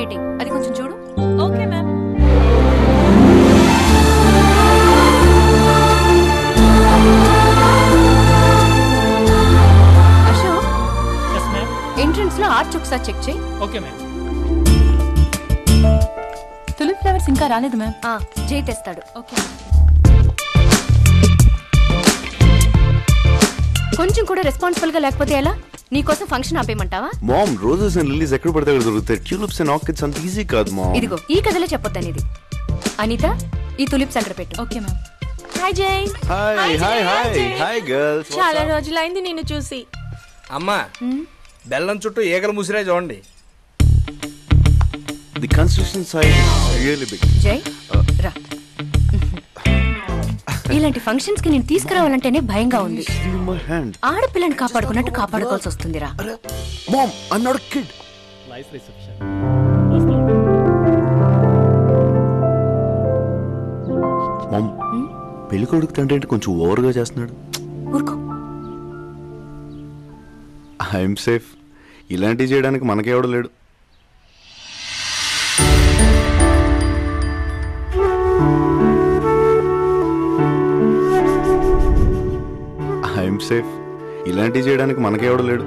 Meeting అది కొంచెం చూడు okay ma'am Ashok yes ma'am entrance లో ఆర్చ్ ఒకసారి చెక్ చేయి ఓకే మ్యామ్ తులిప్ ఫ్లవర్స్ ఇంకా రాలేదు మ్యామ్ ఆ, జై తెస్తాడు ఓకే కొంచెం కూడా రెస్పాన్సిబుల్ గా లేకపోతే ఎలా నీకోసం ఫంక్షన్ ఆపేయమంటావా మామ్ రోజెస్ అండ్ లిల్లీస్ ఎక్కడ పడితే అక్కడ దొరుకుతాయి ట్యూలిప్స్ అండ్ ఆర్కిడ్స్ అంత ఈజీ కాదు మామ్ ఇదిగో ఈ కథలో చెప్పొద్దని ఇది అనిత ఈ తులిప్స్ అక్కడ పెట్టు okay ma'am hi Jai hi hi hi hi girls చాలా రోజులైంది నిన్ను చూసి అమ్మా బెల్లం చుట్టూ ఈగలు ముసిరే చూడండి the construction side really big Jai రా ఇలాంటి ఫంక్షన్స్ కి నేను తీసుకురావాలంటేనే భయంగా ఉంది మై హ్యాండ్ ఆడపిల్లని కాపాడుకున్నట్టు కాపాడుకోవాల్సి వస్తుందిరా ma'am I not kid nice reception ma'am పెళ్లి కొడుకు తండ్రి అంటే కొంచెం ఓవర్గా చేస్తున్నాడు ఊరుకో ఐఎమ్ సేఫ్ ఇలాంటివి చేయడానికి మనకెవడు లేడు ఐఎమ్ సేఫ్ ఇలాంటివి చేయడానికి మనకెవడు లేడు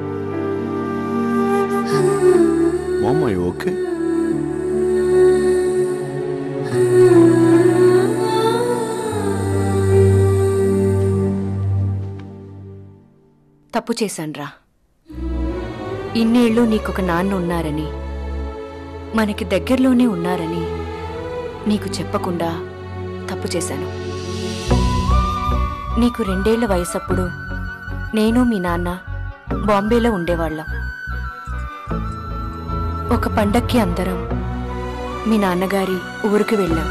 మామ ఓకే తప్పు చేశాన్రా ఇన్నేళ్ళు నీకొక నాన్న ఉన్నారని మనకి దగ్గరలోనే ఉన్నారని నీకు చెప్పకుండా తప్పు చేశాను నీకు రెండేళ్ల వయసప్పుడు నేను మీ నాన్న బాంబేలో ఉండేవాళ్ళం ఒక పండక్కి అందరం మీ నాన్నగారి ఊరికి వెళ్ళాం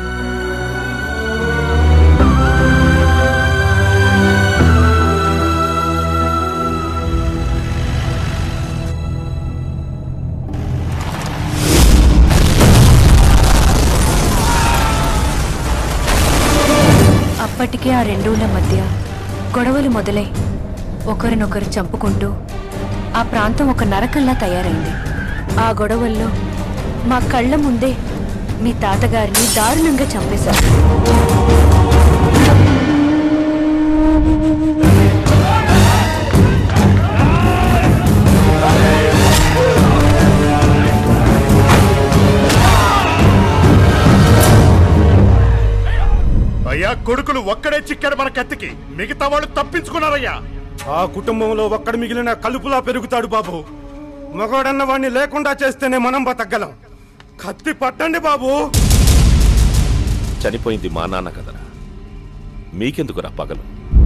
అప్పటికే ఆ రెండూళ్ళ మధ్య గొడవలు మొదలై ఒకరినొకరు చంపుకుంటూ ఆ ప్రాంతం ఒక నరకంలా తయారైంది ఆ గొడవల్లో మా కళ్ళ ముందే మీ తాతగారిని దారుణంగా చంపేశారు అయ్యా కొడుకులు ఒక్కడే చిక్కాడు మన కత్తికి మిగతా వాళ్ళు తప్పించుకున్నారయ్యా ఆ కుటుంబంలో ఒక్కడు మిగిలిన కలుపులా పెరుగుతాడు బాబు మగవాడన్న వాడిని లేకుండా చేస్తేనే మనం బతకగలం కత్తి పట్టండి బాబు చనిపోయింది మా నాన్న కదరా మీకెందుకురా పగలు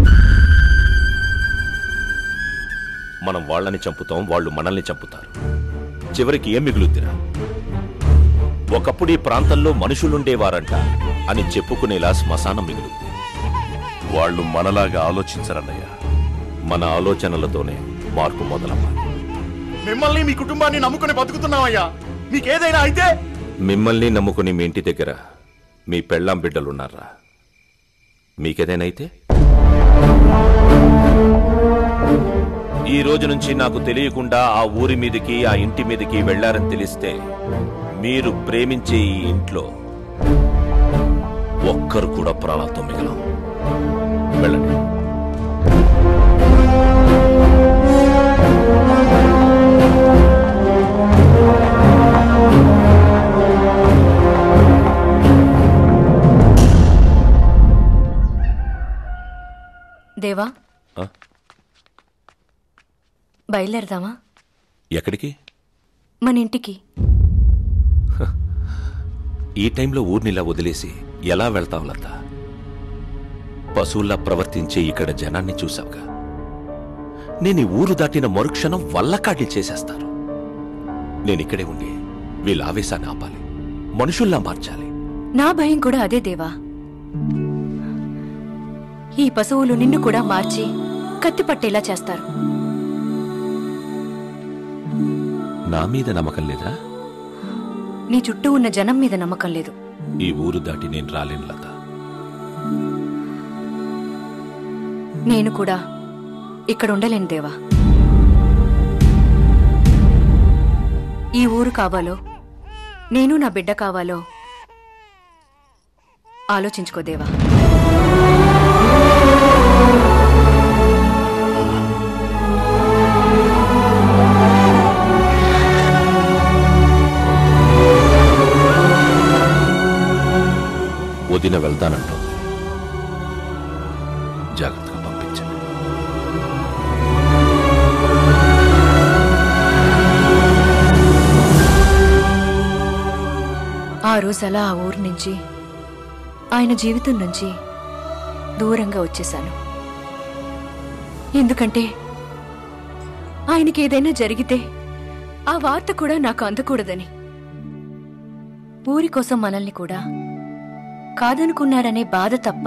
మనం వాళ్ళని చంపుతాం వాళ్ళు మనల్ని చంపుతారు చివరికి ఏం మిగులుద్దిరా ఒకప్పుడు ఈ ప్రాంతంలో మనుషులుండేవారంట అని చెప్పుకునేలా శ్మశానం మిగులుద్ది వాళ్ళు మనలాగా ఆలోచించరన్నయ్య మన ఆలోచనలతోనే మార్పు మొదలవ్వాలి మిమ్మల్ని మీ కుటుంబాన్ని నమ్ముకుని బతుకుతున్నామయ్యా మీకేదైనా అయితే మిమ్మల్ని నమ్ముకుని మీ ఇంటి దగ్గర మీ పెళ్ళాం బిడ్డలున్నారా మీకేదైనా అయితే ఈ రోజు నుంచి నాకు తెలియకుండా ఆ ఊరి మీదకి ఆ ఇంటి మీదకి వెళ్లారని తెలిస్తే మీరు ప్రేమించే ఈ ఇంట్లో ఒక్కరు కూడా ప్రాణాలతో మిగలం వెళ్ళండి దేవా ఆ? బయలుదేరదామా ఎక్కడికి మన ఇంటికి ఈ టైంలో ఊర్నిలా వదిలేసి ఎలా వెళ్తావు లత పశువుల్లా ప్రవర్తించే ఇక్కడ జనాన్ని చూసావుగా నేను ఈ ఊరు దాటిన మరుక్షణం వల్లకాటి చేసేస్తారు నేను ఇక్కడే ఉండి వీళ్ళ ఆవేశాన్ని ఆపాలి మనుషుల్లా మార్చాలి నా భయం కూడా అదే దేవా ఈ పశువులు నిన్ను కూడా మార్చి కత్తి పట్టేలా చేస్తారు నా మీద నమ్మకం లేదా నీ చుట్టూ ఉన్న జనం మీద నమ్మకం లేదు ఈ ఊరు దాటి నేను రాలేను లత నేను కూడా ఇక్కడ ఉండలేను దేవా ఈ ఊరు కావాలో నేను నా బిడ్డ కావాలో ఆలోచించుకోదేవా వదిన వెళ్తానంటోంది జాగ్రత్తగా పంపించండి ఆ రోజు అలా ఆ ఊరు నుంచి ఆయన జీవితం నుంచి దూరంగా వచ్చేశాను ఎందుకంటే ఆయనకి ఏదైనా జరిగితే ఆ వార్త కూడా నాకు అందకూడదని ఊరి కోసం మనల్ని కూడా కాదనుకున్నారనే బాధ తప్ప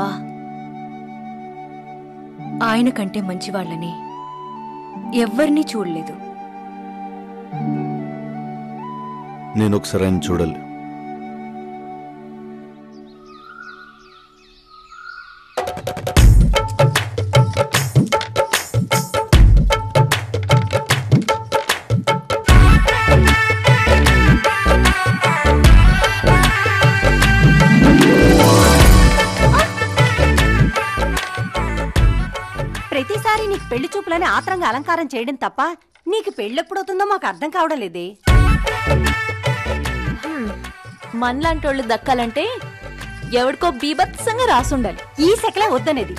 ఆయన కంటే మంచివాళ్ళని ఎవ్వరినీ చూడలేదు నేను ఒకసారి ఆయన చూడాలి ప్రతిసారి నీకు పెళ్లి చూపులని ఆత్రంగా అలంకారం చేయడం తప్ప నీకు పెళ్ళెప్పుడవుతుందో మాకు అర్థం కావడం లేదే మనలాంటోళ్ళు దక్కాలంటే ఎవడికో బీభత్సంగా రాసుండాలి ఈ సెకలే వద్దనేది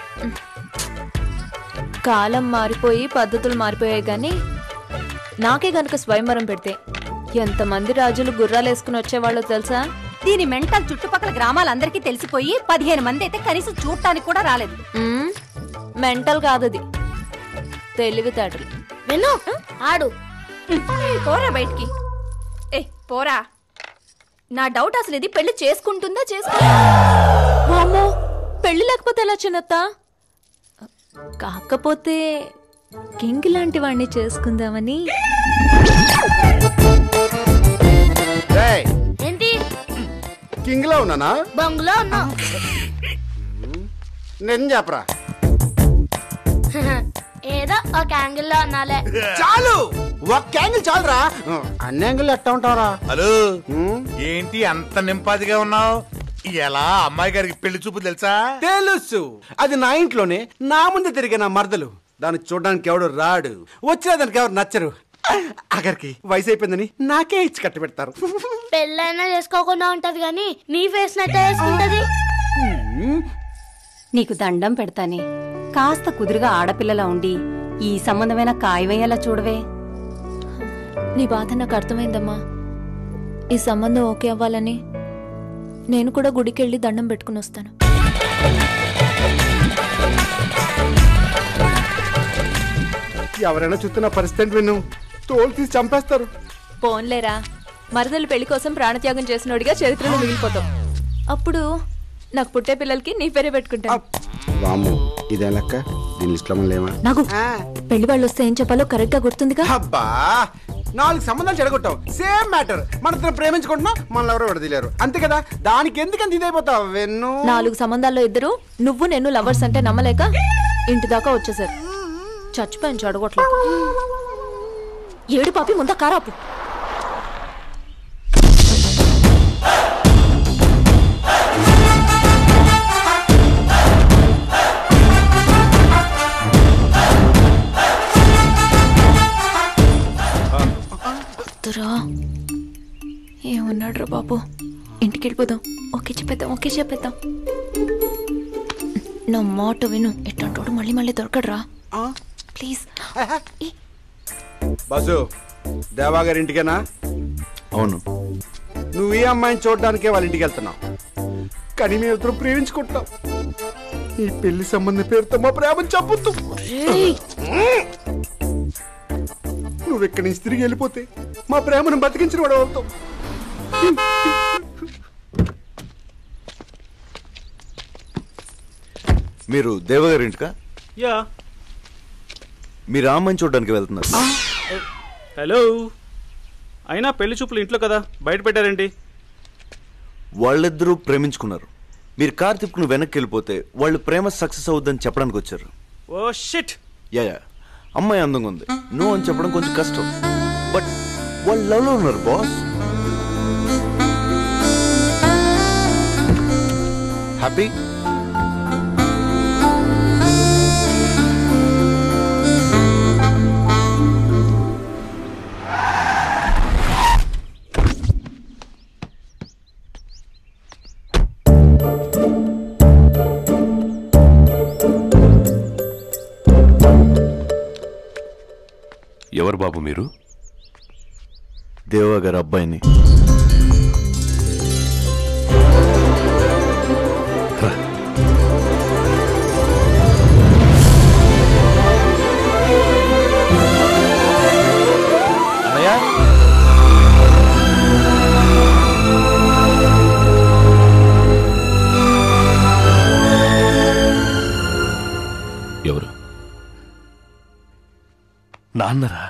కాలం మారిపోయి పద్ధతులు మారిపోయాయి గాని నాకే గనుక స్వయంవరం పెడితే ఎంతమంది రాజులు గుర్రాలేసుకుని వచ్చేవాళ్ళో తెలుసా దీని మెంటల్ చుట్టుపక్కల గ్రామాలందరికీ తెలిసిపోయి పదిహేను మంది అయితే కనీసం చూడటానికి కూడా రాలేదు మ్మ్. మెంటల్ కాదది తెలివితేటలు విను ఆడు పోరా బయటికి ఏ పోరా నా డౌట్ అసలు ఇది పెళ్లి చేసుకుంటుందా చేసుకో వామ్మో పెళ్లి లేకపోతే ఎలా చిన్నత్త కాకపోతే కింగ్ లాంటి వాడిని చేసుకుందామని ఏంటి కింగ్ లో ఉన్నానా బంగ్లో ఉన్నావు నేను చెప్పరా ఏదో ఒక యాంగిల్లో ఉన్నాలే చాలు ఒక్క యాంగిల్ చాలురా అన్ని యాంగిల్ ఎట్టా ఉంటావరా హలో ఏంటి అంత నింపాదిగా ఉన్నావు ఎలా అమ్మాయి గారికి పెళ్లి చూపు తెలుసా తెలుసు అది నా ఇంట్లోనే నా ముందు తిరిగే నా మరదలు దాన్ని చూడడానికి ఎవడు రాడు వచ్చినా దానికి ఎవరు నచ్చరు అగరికి వయసు అయిపోయిందని నాకే ఇచ్చి కట్టి పెడతారు పెళ్ళైనా చేసుకోకుండా ఉంటది కానీ నీ ఫేస్ నట్టే వేసుకుంటది నీకు దండం పెడతానే కాస్త కుదురుగా ఆడపిల్లలా ఉండి ఈ సంబంధమైన కాయమయ్యేలా చూడవే నీ బాధ నాకు అర్థమైందమ్మా ఈ సంబంధం ఓకే అవ్వాలని నేను కూడా గుడికి వెళ్ళి దండం పెట్టుకుని వస్తాను ఎవరైనా చూస్తున్న పరిస్థితి విను తోలు తీసి చంపేస్తారు పోన్లేరా మరదలు పెళ్లి కోసం ప్రాణత్యాగం చేసినోడిగా చరిత్రలో మిగిలిపోతాం అప్పుడు నాకు పుట్టే పిల్లలకి నీ పేరే పెట్టుకుంటా వాము ఇదే లెక్క దీని లిస్ట్ లో లేమా నాకు పెళ్లి వాళ్ళు వస్తే ఏం చెప్పాలో కరెక్ట్ గా గుర్తుందిగా అబ్బా నాలుగు సంబంధాలు చెడగొట్టావు సేమ్ మ్యాటర్ మన ఇద్దరం ప్రేమించుకుంటున్నాం మనల్ని ఎవరో విడదీలేరు అంతే కదా దానికి ఎందుకంత ఇదైపోతావు వెన్ను నాలుగు సంబంధాల్లో ఇద్దరు నువ్వు నేను లవర్స్ అంటే నమ్మలేక ఇంటి దాకా వచ్చేసారు చచ్చిపోయాను చెడగొట్ల ఏడు పాపి ముందా కారాపు వద్దురా ఏమన్నాడు రా బాబు ఇంటికి వెళ్ళిపోదాం ఓకే చెప్పేద్దాం ఓకే చెప్పేద్దాం నా మాట విను ఎట్టంటోడు మళ్ళీ మళ్ళీ దొరకడరా ప్లీజ్ బస్సు దేవా గారి ఇంటికేనా అవును నువ్వు ఈ అమ్మాయిని చూడడానికే వాళ్ళ ఇంటికి వెళ్తున్నావు కానీ మేము ఇద్దరు ప్రేమించుకుంటున్నాం ఈ పెళ్లి సంబంధం పేరుతో మా ప్రేమను చెప్పొద్దు నువ్వు ఇక్కడి నుంచి తిరిగి వెళ్ళిపోతే మా ప్రేమను బతికించిన వాడు అవుతావు మీరు దేవగారి ఇంటికా యా మీరు ఆ అమ్మాయిని చూడడానికి వెళ్తున్నారు హలో అయినా పెళ్లి చూపులు ఇంట్లో కదా బయట పెట్టారేంటి వాళ్ళిద్దరూ ప్రేమించుకున్నారు మీరు కార్ తిప్పుకుని వెనక్కి వెళ్ళిపోతే వాళ్ళు ప్రేమ సక్సెస్ అవుద్దని చెప్పడానికి వచ్చారు ఓ షిట్ యా యా అమ్మాయి అందంగా ఉంది నో అని చెప్పడం కొంచెం కష్టం బట్ వాళ్ళు లవ్ లో ఉన్నారు బాస్ హ్యాపీ ఎవరు బాబు మీరు దేవా గారి అబ్బాయిని అన్నయ్య ఎవరు నాన్నరా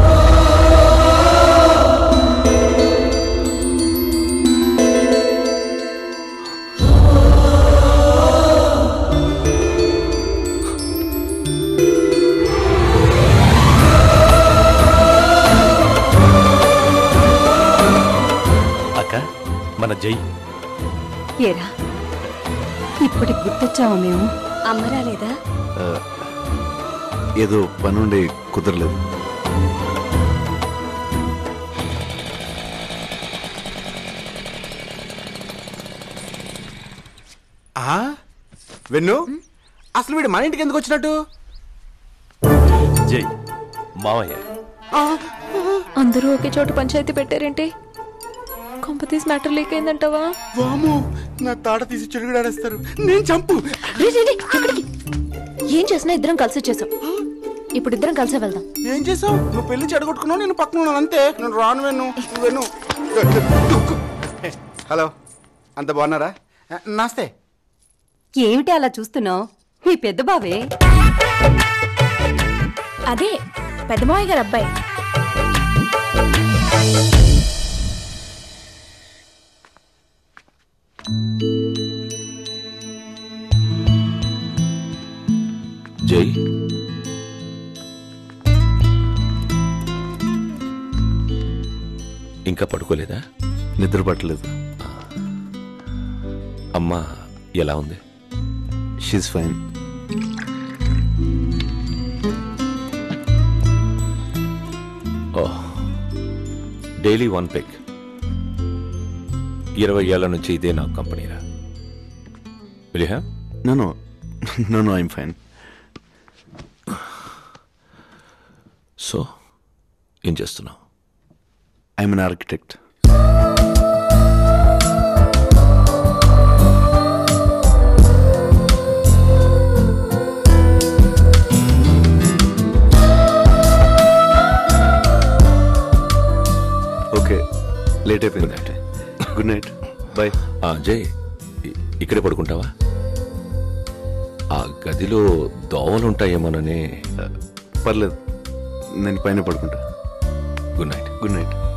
అక్క మన జై ఏరా ఇప్పటి గుర్తొచ్చావా మేము అమ్మ రాలేదా ఆ, ఏదో పనుండి కుదరలేదు ఆ? వెన్ను అసలు వీడు మన ఇంటికి ఎందుకు వచ్చినట్టు జై మావయ్య అందరూ ఒకే చోట పంచాయతీ పెట్టారేంటి కొంపతీస్ మ్యాటర్ లీక్ అయిందంటావా వాము నా తాట తీసి చెడుగుడాడేస్తారు నేను చంపు రే, రే, రే, అక్కడికి. ఏం చేసినా ఇద్దరం కలిసి చేసాం ఇప్పుడు ఇద్దరం కలిసే వెళ్దాం ఏం చేసావు నువ్వు పెళ్లి చెడగొట్టుకున్నావు నేను పక్కన ఉన్నాను అంతే నేను రాను వెన్ను నువ్వు వెన్ను హలో అంత బాగున్నారా నమస్తే ఏమిటి అలా చూస్తున్నావు మీ పెద్ద బావే అదే పెద్దమావయ్య గారు అబ్బాయి జై ఇంకా పడుకోలేదా నిద్ర పట్టలేదు అమ్మ ఎలా ఉంది she's fine oh daily one peg ఇరవై ఏళ్ల నుంచి ఇదే నా కంపెనీరా will you have no no no no I'm fine so ఏం చేస్తున్నావు I'm an architect okay late అయిపోయింది గుడ్ నైట్ బాయ్ జై ఇ- ఇక్కడే పడుకుంటావా ఆ గదిలో దోవలుంటాయేమోనని పర్లేదు నేను పైన పడుకుంటా గుడ్ నైట్ గుడ్ నైట్